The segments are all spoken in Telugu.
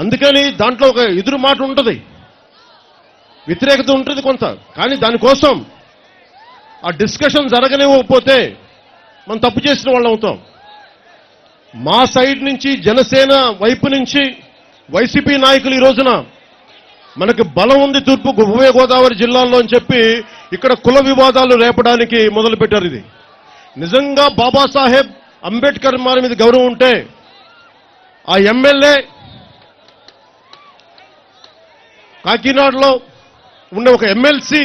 అందుకని దాంట్లో ఒక ఎదురు మాట ఉంటుంది వ్యతిరేకత ఉంటుంది కొంత కానీ దానికోసం ఆ డిస్కషన్ జరగనివ్వకపోతే మనం తప్పు చేసిన వాళ్ళం అవుతాం మా సైడ్ నుంచి జనసేన వైపు నుంచి వైసీపీ నాయకులు ఈ రోజున మనకి బలం ఉంది తూర్పు ఉభయ గోదావరి జిల్లాల్లో అని చెప్పి ఇక్కడ కుల వివాదాలు రేపడానికి మొదలుపెట్టారు ఇది నిజంగా బాబాసాహెబ్ అంబేద్కర్ వారి మీద గౌరవం ఉంటే ఆ ఎమ్మెల్యే కాకినాడలో ఉన్న ఒక ఎమ్మెల్సీ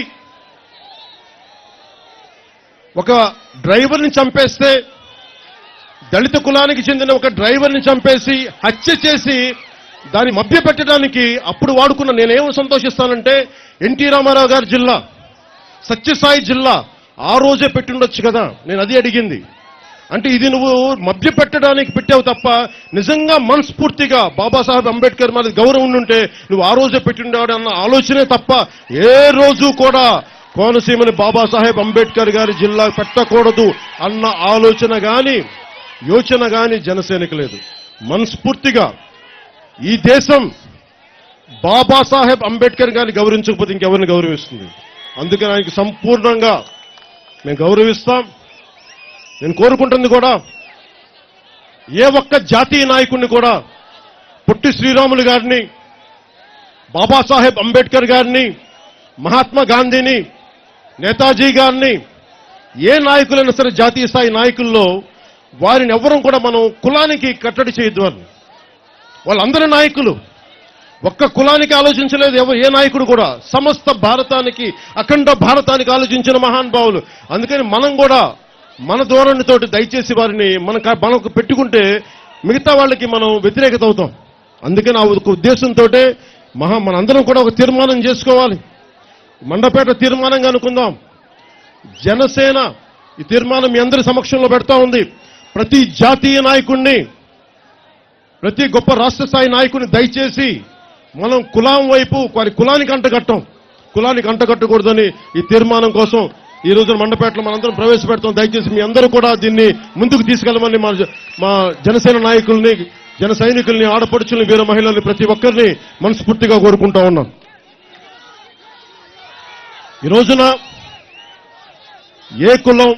ఒక డ్రైవర్ని చంపేస్తే దళిత కులానికి చెందిన ఒక డ్రైవర్ని చంపేసి హత్య చేసి దాన్ని మభ్యపెట్టడానికి అప్పుడు వాడుకున్న నేనేం సంతోషిస్తానంటే ఎన్టీ రామారావు గారి జిల్లా సత్యసాయి జిల్లా ఆ రోజే పెట్టుండొచ్చు కదా నేను అది అడిగింది అంటే ఇది నువ్వు మభ్య పెట్టడానికి పెట్టావు తప్ప నిజంగా మనస్ఫూర్తిగా బాబాసాహెబ్ అంబేద్కర్ మీద గౌరవం ఉంటే నువ్వు ఆ రోజే పెట్టిండేవాడు అన్న ఆలోచనే తప్ప ఏ రోజు కూడా కోనసీమని బాబాసాహెబ్ అంబేద్కర్ గారి జిల్లా పెట్టకూడదు అన్న ఆలోచన గాని యోచన గాని జనసేనకు లేదు మనస్ఫూర్తిగా ఈ దేశం బాబాసాహెబ్ అంబేద్కర్ గారిని గౌరవించకపోతే ఇంకెవరిని గౌరవిస్తుంది అందుకని ఆయనకి సంపూర్ణంగా మేము గౌరవిస్తాం నేను కోరుకుంటుంది కూడా ఏ ఒక్క జాతీయ నాయకుడిని కూడా పొట్టి శ్రీరాములు గారిని బాబాసాహెబ్ అంబేద్కర్ గారిని మహాత్మా గాంధీని నేతాజీ గారిని ఏ నాయకులైనా సరే జాతీయ స్థాయి నాయకుల్లో వారిని ఎవ్వరం కూడా మనం కులానికి కట్టడి చేయొద్దు అని వాళ్ళందరూ నాయకులు ఒక్క కులానికి ఆలోచించలేదు ఎవరు ఏ నాయకుడు కూడా సమస్త భారతానికి అఖండ భారతానికి ఆలోచించిన మహానుభావులు అందుకని మనం కూడా మన ధోరణితోటి దయచేసి వారిని మన మనకు పెట్టుకుంటే మిగతా వాళ్ళకి మనం వ్యతిరేకత అవుతాం అందుకని ఆ ఒక ఉద్దేశంతో మహా మనందరం కూడా ఒక తీర్మానం చేసుకోవాలి మండపేట తీర్మానంగా అనుకుందాం జనసేన ఈ తీర్మానం మీ అందరి సమక్షంలో పెడతా ఉంది ప్రతి జాతీయ నాయకుణ్ణి ప్రతి గొప్ప రాష్ట్ర స్థాయి నాయకుని దయచేసి మనం కులం వైపు వారి కులానికి అంటగట్టం కులానికి అంటగట్టకూడదని ఈ తీర్మానం కోసం ఈ రోజున మండపేటలో మనందరం ప్రవేశపెడతాం దయచేసి మీ అందరూ కూడా దీన్ని ముందుకు తీసుకెళ్ళమని మా జ- మా జనసేన నాయకుల్ని జన సైనికుల్ని ఆడపడుచుల్ని వీర మహిళల్ని ప్రతి ఒక్కరిని మనస్ఫూర్తిగా కోరుకుంటా ఉన్నాం ఈ రోజున ఏ కులం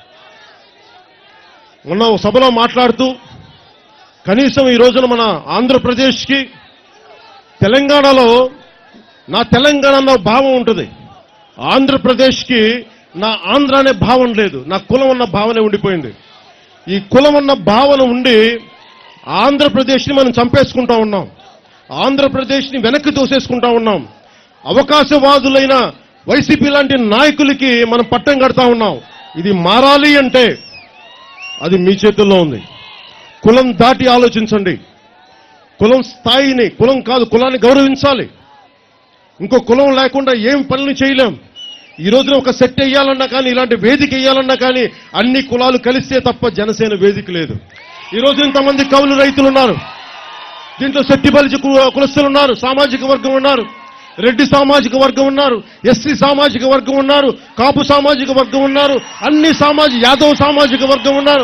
మొన్న ఒక సభలో మాట్లాడుతూ కనీసం ఈ రోజున మన ఆంధ్రప్రదేశ్కి తెలంగాణలో నా తెలంగాణ అన్న భావం ఉంటుంది ఆంధ్రప్రదేశ్కి నా ఆంధ్ర అనే భావం లేదు నా కులం అన్న భావనే ఉండిపోయింది ఈ కులం అన్న భావన ఉండి ఆంధ్రప్రదేశ్ని మనం చంపేసుకుంటా ఉన్నాం ఆంధ్రప్రదేశ్ని వెనక్కి తోసేసుకుంటా ఉన్నాం అవకాశవాదులైన వైసీపీ లాంటి నాయకులకి మనం పట్టం కడతా ఉన్నాం ఇది మారాలి అంటే అది మీ చేతుల్లో ఉంది కులం దాటి ఆలోచించండి కులం స్థాయిని కులం కాదు కులాన్ని గౌరవించాలి ఇంకో కులం లేకుండా ఏం పనులు చేయలేం ఈ రోజున ఒక సెట్ వేయాలన్నా కానీ ఇలాంటి వేదిక వేయాలన్నా కానీ అన్ని కులాలు కలిస్తే తప్ప జనసేన వేదిక లేదు ఈ రోజు ఇంతమంది కవులు రైతులు ఉన్నారు దీంట్లో శక్తి బలిజ కులస్తులు ఉన్నారు సామాజిక వర్గం ఉన్నారు రెడ్డి సామాజిక వర్గం ఉన్నారు ఎస్సీ సామాజిక వర్గం ఉన్నారు కాపు సామాజిక వర్గం ఉన్నారు అన్ని సామాజిక యాదవ్ సామాజిక వర్గం ఉన్నారు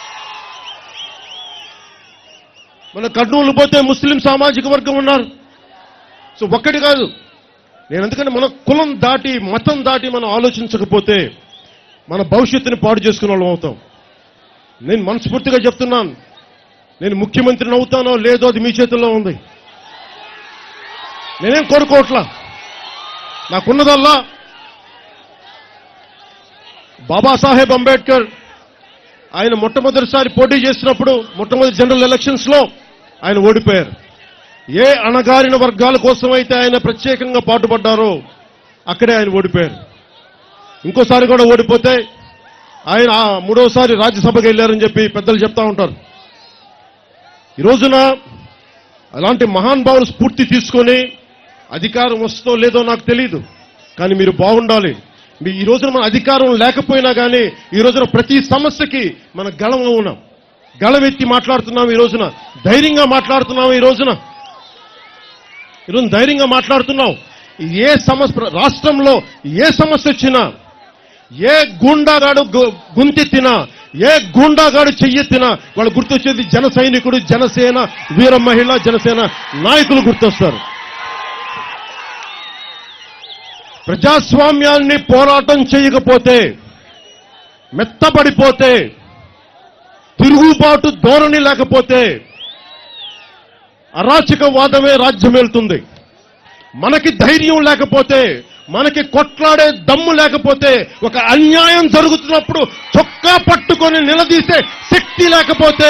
మన కర్నూలు పోతే ముస్లిం సామాజిక వర్గం ఉన్నారు సో ఒక్కటి కాదు నేను అందుకని మన కులం దాటి మతం దాటి మనం ఆలోచించకపోతే మన భవిష్యత్తుని పాడు చేసుకునే వాళ్ళం అవుతాం నేను మనస్ఫూర్తిగా చెప్తున్నాను నేను ముఖ్యమంత్రిని అవుతానో లేదో అది మీ చేతుల్లో ఉంది నేనేం కోరుకోవట్లా నాకున్నదల్లా బాబాసాహెబ్ అంబేద్కర్ ఆయన మొట్టమొదటిసారి పోటీ చేసినప్పుడు మొట్టమొదటి జనరల్ ఎలక్షన్స్ లో ఆయన ఓడిపోయారు ఏ అణగారిన వర్గాల కోసం అయితే ఆయన ప్రత్యేకంగా పాటుపడ్డారో అక్కడే ఆయన ఓడిపోయారు ఇంకోసారి కూడా ఓడిపోతే ఆయన ఆ మూడోసారి రాజ్యసభకి వెళ్ళారని చెప్పి పెద్దలు చెప్తా ఉంటారు ఈ రోజున అలాంటి మహానుభావులు స్ఫూర్తి తీసుకొని అధికారం వస్తుందో లేదో నాకు తెలియదు కానీ మీరు బాగుండాలి మీ ఈ రోజున మన అధికారం లేకపోయినా కానీ ఈ రోజున ప్రతి సమస్యకి మన గళంలో ఉన్నాం గళమెత్తి మాట్లాడుతున్నాం ఈ రోజున ధైర్యంగా మాట్లాడుతున్నాం ఈ రోజున ఈరోజు ధైర్యంగా మాట్లాడుతున్నాం ఏ సమస్య రాష్ట్రంలో ఏ సమస్య వచ్చినా ఏ గుండాగాడు గు- గుంతెత్తినా ఏ గూండాగాడు చెయ్యెత్తినా వాళ్ళు గుర్తొచ్చేది జన సైనికుడు జనసేన వీర మహిళ జనసేన నాయకులు గుర్తొస్తారు ప్రజాస్వామ్యాన్ని పోరాటం చేయకపోతే మెత్తబడిపోతే తిరుగుబాటు ధోరణి లేకపోతే అరాచకవాదమే రాజ్యం వెళ్తుంది మనకి ధైర్యం లేకపోతే మనకి కొట్లాడే దమ్ము లేకపోతే ఒక అన్యాయం జరుగుతున్నప్పుడు చొక్కా పట్టుకొని నిలదీసే శక్తి లేకపోతే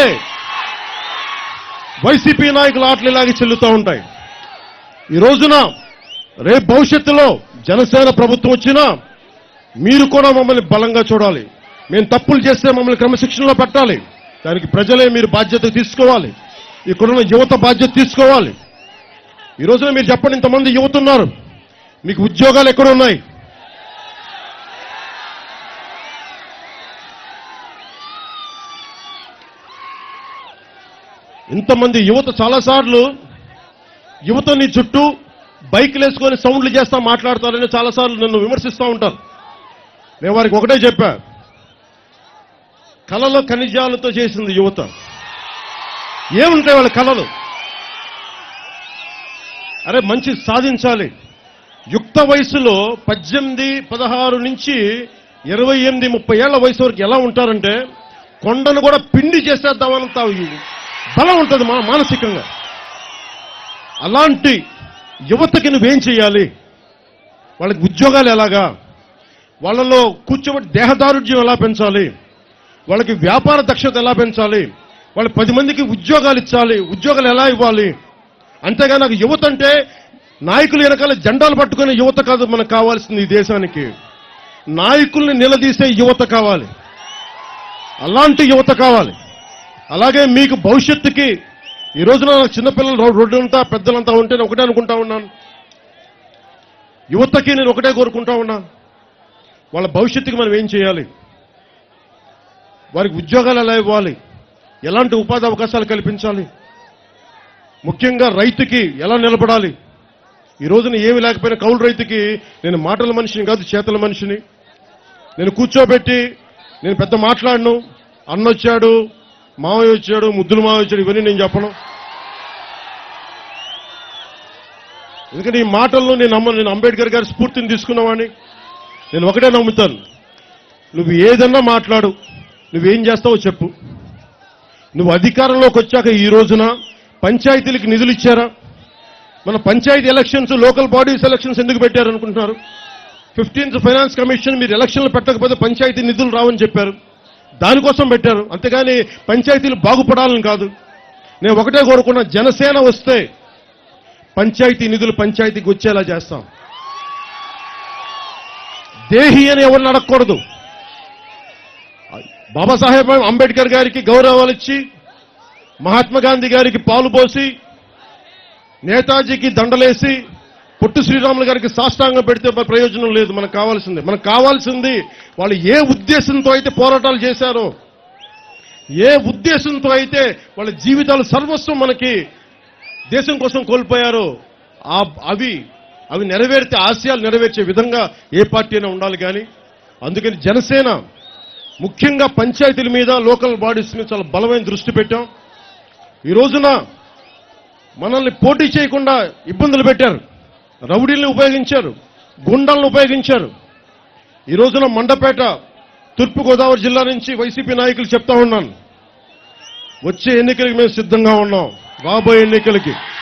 వైసీపీ నాయకులు ఆటలు ఇలాగే చెల్లుతూ ఉంటాయి ఈ రోజున రేపు భవిష్యత్తులో జనసేన ప్రభుత్వం వచ్చినా మీరు కూడా మమ్మల్ని బలంగా చూడాలి మేము తప్పులు చేస్తే మమ్మల్ని క్రమశిక్షణలో పెట్టాలి దానికి ప్రజలే మీరు బాధ్యత తీసుకోవాలి ఇక్కడున్న యువత బాధ్యత తీసుకోవాలి ఈ రోజున మీరు చెప్పండి ఇంతమంది యువత ఉన్నారు మీకు ఉద్యోగాలు ఎక్కడ ఉన్నాయి ఇంతమంది యువత చాలాసార్లు యువత నీ చుట్టూ బైక్లు వేసుకొని సౌండ్లు చేస్తా మాట్లాడతారని చాలాసార్లు నన్ను విమర్శిస్తూ ఉంటారు నేను వారికి ఒకటే చెప్పా కళలో ఖనిజాలతో చేసింది యువత ఏముంటాయి వాళ్ళ కళలు అరే మంచి సాధించాలి యుక్త వయసులో పద్దెనిమిది పదహారు నుంచి ఇరవై ఎనిమిది ముప్పై ఏళ్ల వయసు వరకు ఎలా ఉంటారంటే కొండను కూడా పిండి చేసేద్దామనంత బలం ఉంటుంది మా మానసికంగా అలాంటి యువతకి నువ్వేం చేయాలి వాళ్ళకి ఉద్యోగాలు ఎలాగా వాళ్ళలో కూర్చోబెట్టి దేహదారుఢ్యం ఎలా పెంచాలి వాళ్ళకి వ్యాపార దక్షత ఎలా పెంచాలి వాళ్ళ పది మందికి ఉద్యోగాలు ఇచ్చాలి ఉద్యోగాలు ఎలా ఇవ్వాలి అంతేగా నాకు యువత అంటే నాయకులు వెనకాల జెండాలు పట్టుకునే యువత కాదు మనకు కావాల్సింది ఈ దేశానికి నాయకుల్ని నిలదీసే యువత కావాలి అలాంటి యువత కావాలి అలాగే మీకు భవిష్యత్తుకి ఈ రోజున నాకు చిన్నపిల్లలు రో- రోడ్డంతా పెద్దలంతా ఉంటే నేను ఒకటే అనుకుంటా ఉన్నాను యువతకి నేను ఒకటే కోరుకుంటా ఉన్నాను వాళ్ళ భవిష్యత్తుకి మనం ఏం చేయాలి వారికి ఉద్యోగాలు ఎలా ఇవ్వాలి ఎలాంటి ఉపాధి అవకాశాలు కల్పించాలి ముఖ్యంగా రైతుకి ఎలా నిలబడాలి ఈ రోజున ఏమి లేకపోయినా కౌలు రైతుకి నేను మాటల మనిషిని కాదు చేతల మనిషిని నేను కూర్చోబెట్టి నేను పెద్ద మాట్లాడను అన్నొచ్చాడు మావయ్య వచ్చాడు ముద్దులు మావయ్య వచ్చాడు ఇవన్నీ నేను చెప్పను ఎందుకంటే ఈ మాటల్లో నేను నమ్మ నేను అంబేద్కర్ గారి స్ఫూర్తిని తీసుకున్నవాడిని నేను ఒకటే నమ్ముతాను నువ్వు ఏదన్నా మాట్లాడు నువ్వేం చేస్తావో చెప్పు నువ్వు అధికారంలోకి వచ్చాక ఈ రోజున పంచాయతీలకు నిధులు ఇచ్చారా మన panchayat elections local bodies elections ఎందుకు పెట్టారు అనుకుంటున్నారు ఫిఫ్టీన్త్ ఫైనాన్స్ కమిషన్ మీరు ఎలక్షన్లు పెట్టకపోతే పంచాయతీ నిధులు రావని చెప్పారు దానికోసం పెట్టారు అంతేగాని పంచాయతీలు బాగుపడాలని కాదు నేను ఒకటే కోరుకున్నా జనసేన వస్తే పంచాయతీ నిధులు పంచాయతీకి వచ్చేలా చేస్తాం దేహి అని ఎవరిని అడగకూడదు బాబాసాహెబ్ అంబేద్కర్ గారికి గౌరవాలు ఇచ్చి మహాత్మా గాంధీ గారికి పాలు పోసి నేతాజీకి దండలేసి పొట్టు శ్రీరాములు గారికి సాష్టాంగం పెడితే మన ప్రయోజనం లేదు మనకు కావాల్సింది మనకు కావాల్సింది వాళ్ళు ఏ ఉద్దేశంతో అయితే పోరాటాలు చేశారో ఏ ఉద్దేశంతో అయితే వాళ్ళ జీవితాలు సర్వస్వం మనకి దేశం కోసం కోల్పోయారో ఆ అవి అవి నెరవేర్తే ఆశయాలు నెరవేర్చే విధంగా ఏ పార్టీ అయినా ఉండాలి కానీ అందుకని జనసేన ముఖ్యంగా పంచాయతీల మీద లోకల్ బాడీస్ మీద చాలా బలమైన దృష్టి పెట్టాం ఈ రోజున మనల్ని పోటీ చేయకుండా ఇబ్బందులు పెట్టారు రౌడీల్ని ఉపయోగించారు గుండాలను ఉపయోగించారు ఈ రోజున మండపేట తూర్పుగోదావరి జిల్లా నుంచి వైసీపీ నాయకులు చెప్తా ఉన్నాను వచ్చే ఎన్నికలకి మేము సిద్ధంగా ఉన్నాం రాబోయే ఎన్నికలకి